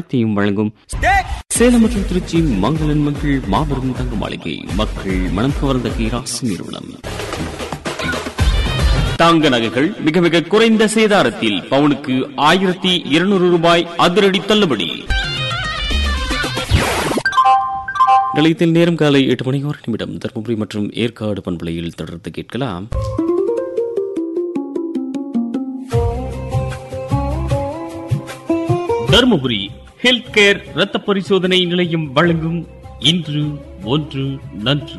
அனைத்தையும் வழங்கும் சேலம் மற்றும் திருச்சி மங்களன் மகள் மாபெரும் தங்க மாளிகை மக்கள் மனம் கவர்ந்த கைராசி நிறுவனம் தங்க நகைகள் மிக மிக குறைந்த சேதாரத்தில் பவுனுக்கு ஆயிரத்தி இருநூறு ரூபாய் அதிரடி தள்ளுபடி நிலையத்தில் நேரம் காலை எட்டு மணி ஒரு நிமிடம் தருமபுரி மற்றும் ஏற்காடு பண்பலையில் தொடர்ந்து கேட்கலாம் தருமபுரி ஹெல்த் கேர் இரத்த பரிசோதனை நிலையம் வழங்கும் இன்று ஒன்று நன்று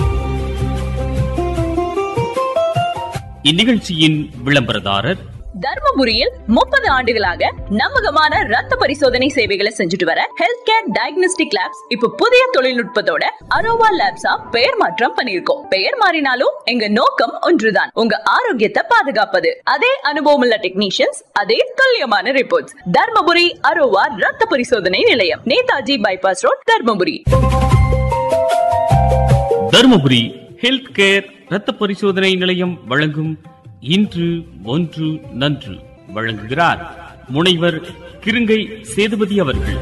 இந்நிகழ்ச்சியின் விளம்பரதாரர் தர்மபுரியில் முப்பது ஆண்டுகளாக நம்பகமான ரத்த பரிசோதனை சேவைகளை செஞ்சுட்டு வர ஹெல்த் கேர் டயக்னோஸ்டிக் லேப்ஸ் இப்ப புதிய தொழில்நுட்பத்தோட அரோவா லேப்ஸா பெயர் மாற்றம் பண்ணிருக்கோம் பெயர் மாறினாலும் எங்க நோக்கம் ஒன்றுதான் உங்க ஆரோக்கியத்தை பாதுகாப்பது அதே அனுபவம் உள்ள டெக்னீஷியன்ஸ் அதே துல்லியமான ரிப்போர்ட்ஸ் தர்மபுரி அரோவா ரத்த பரிசோதனை நிலையம் Netaji bypass road Dharmapuri Dharmapuri health care இரத்த பரிசோதனை நிலையம் வழங்கும் இன்று ஒன்று நன்று வழங்குகிறார் முனைவர் கிருங்கை சேதுபதி அவர்கள்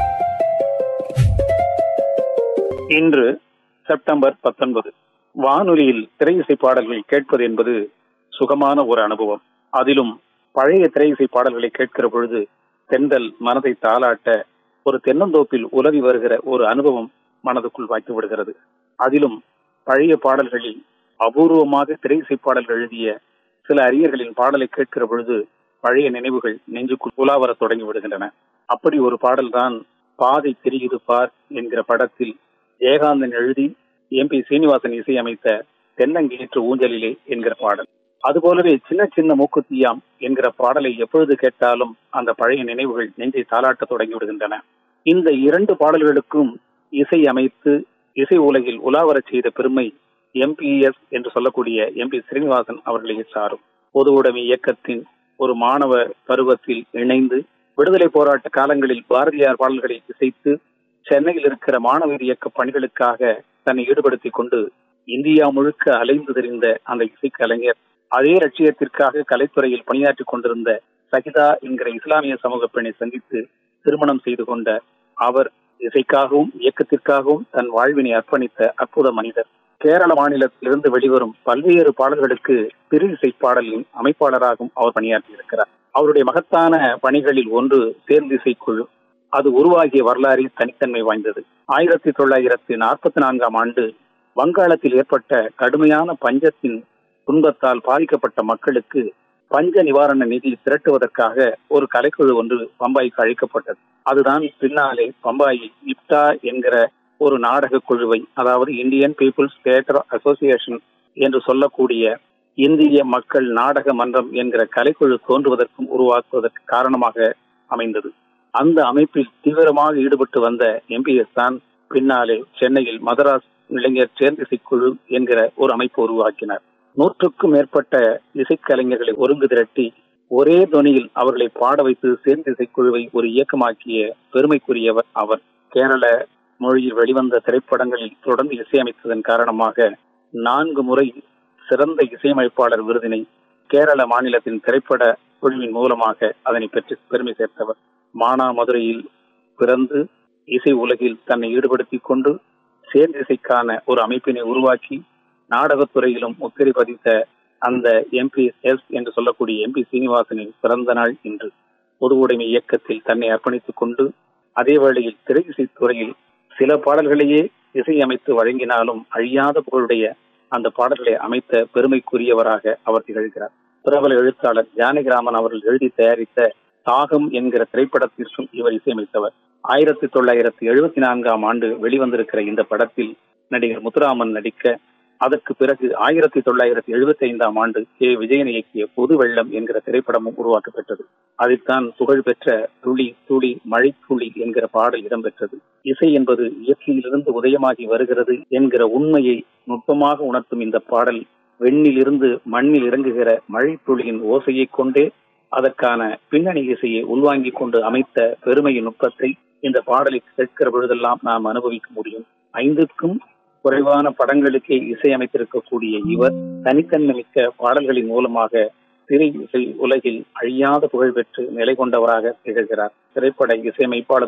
இன்று செப்டம்பர் பத்தொன்பது வானொலியில் திரை இசை பாடல்கள் கேட்பது என்பது சுகமான ஒரு அனுபவம் அதிலும் பழைய திரை இசை பாடல்களை கேட்கிற பொழுது தென்றல் மனதை தாளாட்ட ஒரு தென்னந்தோப்பில் உலவி வருகிற ஒரு அனுபவம் மனதுக்குள் வாய்த்து விடுகிறது அதிலும் பழைய பாடல்களில் அபூர்வமாக திரை இசை பாடல்கள் எழுதிய சில அறிஞர்களின் பாடலை கேட்கிற பொழுது பழைய நினைவுகள் நெஞ்சுக்குள் உலாவர தொடங்கி விடுகின்றன அப்படி ஒரு பாடல்தான் பாதை தெரியுது பார் என்கிற படத்தில் ஜெயகாந்தன் எழுதி எம் பி சீனிவாசன் இசையமைத்த தென்னங்கேற்று ஊஞ்சலிலே என்கிற பாடல் அதுபோலவே சின்ன சின்ன மூக்குத்தியாம் என்கிற பாடலை எப்பொழுது கேட்டாலும் அந்த பழைய நினைவுகள் நெஞ்சை தாளாட்ட தொடங்கி விடுகின்றன இந்த இரண்டு பாடல்களுக்கும் இசை அமைத்து இசை உலகில் உலாவரச் செய்த பெருமை எம்பிஎஸ் என்று சொல்லக்கூடிய எம் பி ஸ்ரீனிவாசன் அவர்களை சாரும் பொது உடைமை இயக்கத்தின் ஒரு மாணவ பருவத்தில் இணைந்து விடுதலை போராட்ட காலங்களில் பாரதியார் பாடல்களை இசைத்து சென்னையில் இருக்கிற மாணவர் இயக்க பணிகளுக்காக தன்னை ஈடுபடுத்திக் கொண்டு இந்தியா முழுக்க அலைந்து தெரிந்த அந்த இசைக்கலைஞர் அதே லட்சியத்திற்காக கலைத்துறையில் பணியாற்றிக் கொண்டிருந்த சகிதா என்கிற இஸ்லாமிய சமூக பெண்ணை சந்தித்து திருமணம் செய்து கொண்ட அவர் இசைக்காகவும் இயக்கத்திற்காகவும் தன் வாழ்வினை அர்ப்பணித்த அற்புத மனிதர் கேரள மாநிலத்திலிருந்து வெளிவரும் பல்வேறு பாடல்களுக்கு திரு இசை பாடலின் அமைப்பாளராகவும் அவர் பணியாற்றியிருக்கிறார் அவருடைய மகத்தான பணிகளில் ஒன்று தேர்ந்திசை குழு அது உருவாகிய வரலாறு தனித்தன்மை வாய்ந்தது ஆயிரத்தி தொள்ளாயிரத்தி நாற்பத்தி நான்காம் ஆண்டு வங்காளத்தில் ஏற்பட்ட கடுமையான பஞ்சத்தின் துன்பத்தால் பாதிக்கப்பட்ட மக்களுக்கு பஞ்ச நிவாரண நிதி திரட்டுவதற்காக ஒரு கலைக்குழு ஒன்று பம்பாய்க்கு அழைக்கப்பட்டது அதுதான் பின்னாலே பம்பாயில் இப்டா என்கிற ஒரு நாடக குழுவை அதாவது இந்தியன் பீப்புள்ஸ் தியேட்டர் அசோசியேஷன் என்று சொல்லக்கூடிய இந்திய மக்கள் நாடக மன்றம் என்கிற கலைக்குழு தோன்றுவதற்கும் உருவாக்குவதற்கு காரணமாக அமைந்தது அந்த அமைப்பில் தீவிரமாக ஈடுபட்டு வந்த எம்பிஎஸ் தான் பின்னாலே சென்னையில் மதராஸ் இளைஞர் சேர்ந்திசைக்குழு என்கிற ஒரு அமைப்பு உருவாக்கினார் நூற்றுக்கும் மேற்பட்ட இசைக்கலைஞர்களை ஒருங்கு திரட்டி ஒரே துணியில் அவர்களை பாட வைத்து சேர்ந்திசைக்குழுவை ஒரு இயக்கமாக்கிய பெருமைக்குரியவர் அவர் கேரள மொழியில் வெளிவந்த திரைப்படங்களில் தொடர்ந்து இசையமைத்ததன் காரணமாக நான்கு முறை சிறந்த இசையமைப்பாளர் விருதினை கேரள மாநிலத்தின் திரைப்பட குழுவின் மூலமாக அதனை பெற்று பெருமை சேர்த்தவர் மானாமதுரையில் பிறந்து இசை உலகில் தன்னை ஈடுபடுத்திக் கொண்டு சேர்ந்திசைக்கான ஒரு அமைப்பினை உருவாக்கி நாடகத்துறையிலும் முத்திரை பதித்த அந்த எம்பி எஸ் என்று சொல்லக்கூடிய எம்பி சீனிவாசனின் பிறந்த நாள் இன்று பொது உடைமை இயக்கத்தில் தன்னை அர்ப்பணித்துக் கொண்டு அதே வேளையில் திரை இசைத்துறையில் சில பாடல்களையே இசையமைத்து வழங்கினாலும் அழியாத புகழுடைய அந்த பாடல்களை அமைத்த பெருமைக்குரியவராக அவர் திகழ்கிறார் பிரபல எழுத்தாளர் ஜானகிராமன் அவர்கள் எழுதி தயாரித்த தாகம் என்கிற திரைப்படத்திற்கும் இவர் இசையமைத்தவர் ஆயிரத்தி தொள்ளாயிரத்தி எழுபத்தி நான்காம் ஆண்டு வெளிவந்திருக்கிற இந்த படத்தில் நடிகர் முத்துராமன் நடிக்க அதற்கு பிறகு ஆயிரத்தி தொள்ளாயிரத்தி எழுபத்தி ஐந்தாம் ஆண்டு கே விஜயன் இயக்கிய பொது வெள்ளம் என்கிற திரைப்படமும் உருவாக்கப்பட்டது அதில்தான் புகழ்பெற்ற துளி துளி மழை துளி என்கிற பாடல் இடம்பெற்றது இசை என்பது இயற்கையிலிருந்து உதயமாகி வருகிறது என்கிற உண்மையை நுட்பமாக உணர்த்தும் இந்த பாடல் வெண்ணிலிருந்து மண்ணில் இறங்குகிற மழை துளியின் ஓசையை கொண்டே அதற்கான பின்னணி இசையை உள்வாங்கிக் கொண்டு அமைத்த பெருமையின் நுட்பத்தை இந்த பாடலை கேட்கிற பொழுதெல்லாம் நாம் அனுபவிக்க முடியும் ஐந்துக்கும் குறைவான படங்களுக்கே இசையமைத்திருக்கக்கூடிய இவர் தனித்தன்மை மிக்க பாடல்களின் மூலமாக திரை இசை உலகில் அழியாத புகழ் பெற்று நிலை கொண்டவராக திகழ்கிறார் திரைப்பட இசையமைப்பாளர்